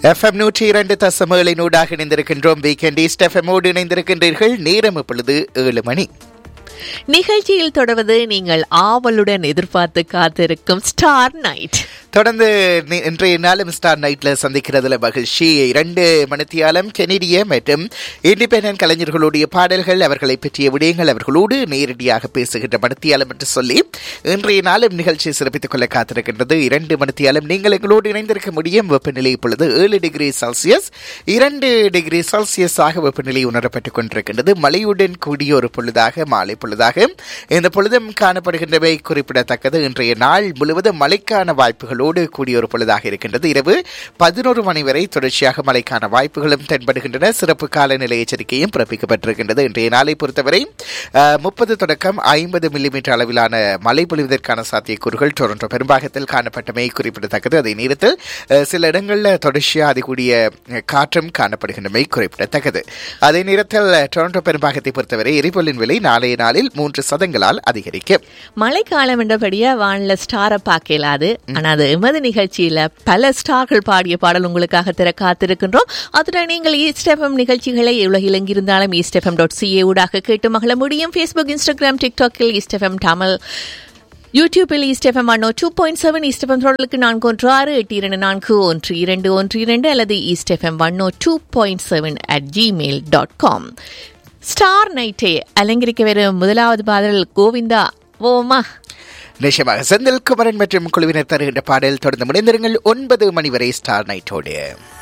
FM நூற்றி இரண்டு தசமகளினூடாக இணைந்திருக்கின்றோம் வீக்கெண்ட் ஈஸ்ட் எஃப்எம்மோடு இணைந்திருக்கின்றீர்கள் நேரம் இப்பொழுது ஏழு மணி நிகழ்ச்சியில் தொடர்வது நீங்கள் ஆவலுடன் எதிர்பார்த்து காத்திருக்கும் ஸ்டார் நைட் தொடர்ந்து நி- இன்றைய நாளும் ஸ்டார் நைட்ல சந்திக்கிறதுல மகிழ்ச்சி இரண்டு மணித்தியாலம் கெனடிய மற்றும் இண்டிபெண்டன்ட் கலைஞர்களுடைய பாடல்கள் அவர்களை பற்றிய விடயங்கள் அவர்களோடு நேரடியாக பேசுகின்ற மணித்தியாலம் என்று சொல்லி இன்றைய நாளும் நிகழ்ச்சியை சிறப்பித்துக் கொள்ள காத்திருக்கின்றது இரண்டு மணித்தியாலம் நீங்கள் எங்களோடு இணைந்திருக்க முடியும் வெப்பநிலை இப்பொழுது ஏழு டிகிரி செல்சியஸ் இரண்டு டிகிரி செல்சியஸாக வெப்பநிலை உணரப்பட்டுக் கொண்டிருக்கின்றது மழையுடன் கூடிய ஒரு பொழுதாக மாலை பொழுதாக இந்த பொழுதும் காணப்படுகின்றவை குறிப்பிடத்தக்கது இன்றைய நாள் முழுவதும் மழைக்கான வாய்ப்புகளோடு கூடிய ஒரு பொழுதாக இருக்கின்றது இரவு பதினோரு மணி வரை தொடர்ச்சியாக மழைக்கான வாய்ப்புகளும் தென்படுகின்றன சிறப்பு காலநிலை எச்சரிக்கையும் பிறப்பிக்கப்பட்டிருக்கின்றது இன்றைய நாளை பொறுத்தவரை முப்பது தொடக்கம் ஐம்பது மில்லிமீட்டர் அளவிலான மழை பொழிவதற்கான சாத்தியக்கூறுகள் டொரண்டோ பெரும்பாகத்தில் காணப்பட்டமை குறிப்பிடத்தக்கது அதே நேரத்தில் அஹ், சில இடங்களில் தொடர்ச்சியாக அதிகூடிய அஹ், காற்றும் காணப்படுகின்றமை குறிப்பிடத்தக்கது அதே நேரத்தில் அஹ், டொரண்டோ பெரும்பாகத்தை பொறுத்தவரை எரிபொருளின் விலை நாளைய நாளில் மூன்று சதங்களால் அதிகரிக்கும் மழைக்காலம் என்றபடியா வானில ஸ்டாரை பார்க்க இயலாது ஆனா அது எமது நிகழ்ச்சியில பல ஸ்டார்கள் பாடிய பாடல் உங்களுக்காக திற காத்திருக்கின்றோம் அதுடன் நீங்கள் ஈஸ்ட் எஃப்எம் நிகழ்ச்சிகளை உலகில் எங்கிருந்தாலும் ஈஸ்ட் எஃப்எம் டாட் சிஏ ஊடாக கேட்டு மகள முடியும் ஃபேஸ்புக் இன்ஸ்டாகிராம் டிக்டாக்கில் ஈஸ்ட் எஃப்எம் தமிழ் யூடியூபில் East FM one o two point seven East FM தொடர்களுக்கு நான்கு ஒன்று ஆறு எட்டு இரண்டு நான்கு ஒன்று இரண்டு ஒன்று இரண்டு அல்லது East FM one o two point seven at Gmail dot com star நைட்டை அலங்கரிக்க வரும் முதலாவது பாடல் கோவிந்தா ஓமா நிச்சயமாக செந்தில் குமரன் மற்றும் குழுவினர் தருகின்ற பாடல் தொடர்ந்து முனைந்திருங்கள் ஒன்பது மணி வரை ஸ்டார் நைட்டோடு